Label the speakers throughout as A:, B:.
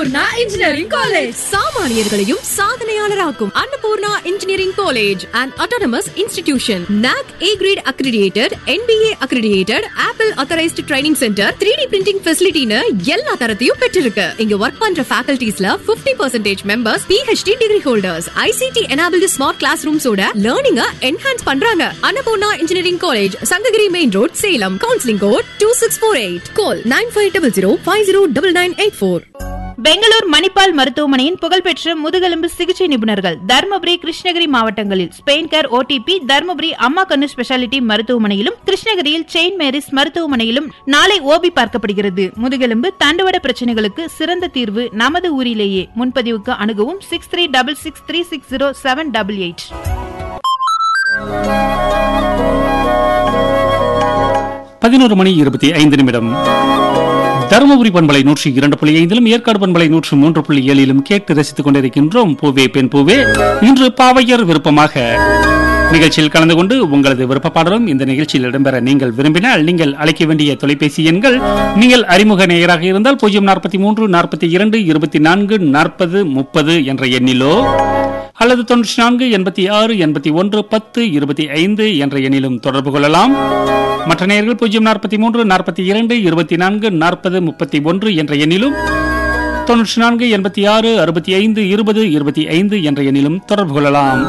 A: Annapurna engineering college சாமானியர்களையும் சாதனையாளராக்கும் Annapoorna engineering college and autonomous institution NAC A grade accredited NBA accredited Apple authorised training centre three D printing ஃபெசிலிட்டின்னு எல்லா தரத்தையும் பெற்றிருக்கு இங்க ஒர்க் பண்ற ஃபேக்கல்டிஸ்ல 50% percentage members PhD degree holders ICT enabled smart class ரூம்ஸோட லேர்னிங்க என்ஹான்ஸ் பண்றாங்க Annapoorna engineering college Sankagiri main road Salem counselling code two six four eight call nine five double zero five zero double nine eight four
B: Bangalore Manipal மருத்துவமனையின் புகழ்பெற்ற முதுகெலும்பு சிகிச்சை நிபுணர்கள் தருமபுரி கிருஷ்ணகிரி மாவட்டங்களில் Spain care OTP Dharmapuri அம்மா கண்ணு ஸ்பெஷாலிட்டி மருத்துவமனையிலும் கிருஷ்ணகிரியில் செயின்ட் மேரிஸ் மருத்துவமனையிலும் நாளை ஓபி பார்க்கப்படுகிறது முதுகெலும்பு தண்டுவட பிரச்சனைகளுக்கு சிறந்த தீர்வு நமது ஊரிலேயே முன்பதிவுக்கு அணுகவும் six three double six three six zero seven double eight
C: பதினோரு மணி இருபத்தி ஐந்து நிமிடம் தருமபுரி பண்பலை நூற்றி இரண்டு புள்ளி ஐந்திலும் ஏற்காடு பண்பலை நூற்றி மூன்று புள்ளி ஏழிலும் கேட்டு ரசித்துக் கொண்டிருக்கின்றோம் பூவே பெண் பூவே இன்று பாவையர் விருப்பமாக நிகழ்ச்சியில் கலந்து கொண்டு உங்களது விருப்ப பாடலும் இந்த நிகழ்ச்சியில் இடம்பெற நீங்கள் விரும்பினால் நீங்கள் அழைக்க வேண்டிய தொலைபேசி எண்கள் நீங்கள் அறிமுக நேயராக இருந்தால் பூஜ்ஜியம் நாற்பத்தி மூன்று நாற்பத்தி இரண்டு இருபத்தி நான்கு நாற்பது முப்பது என்ற எண்ணிலோ அல்லது தொன்னூற்றி நான்கு எண்பத்தி ஆறு எண்பத்தி ஒன்று பத்து இருபத்தி ஐந்து என்ற எண்ணிலும் தொடர்பு கொள்ளலாம் மற்ற நேயர்கள் பூஜ்ஜியம் நாற்பத்தி மூன்று நாற்பத்தி இரண்டு இருபத்தி நான்கு நாற்பது முப்பத்தி ஒன்று என்ற எண்ணிலும் தொன்னூற்றி நான்கு எண்பத்தி ஆறு அறுபத்தி ஐந்து இருபது இருபத்தி ஐந்து என்ற எண்ணிலும் தொடர்பு கொள்ளலாம்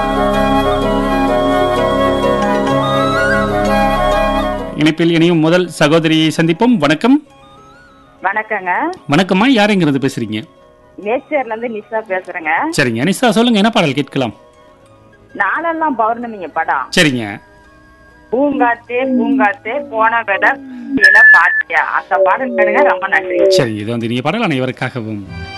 C: இணைப்பில் இணையும் முதல் சகோதரியை சந்திப்போம் வணக்கம்
D: வணக்கங்க
C: வணக்கம்மா யாருங்கிறது பேசுறீங்க
D: நேச்சர்ல இருந்து நிஷா பேசுறேங்க
C: சரிங்க நிசா சொல்லுங்க என்ன பாடல் கேட்கலாம்
D: நாளெல்லாம் பௌர்ணமிங்க படம்
C: சரிங்க
D: பூங்காத்தே பூங்காத்தே போன விட பாட்டியா அந்த பாடல் கேளுங்க ரொம்ப நன்றி
C: சரி இது வந்து நீங்க பாடல் அனைவருக்காகவும்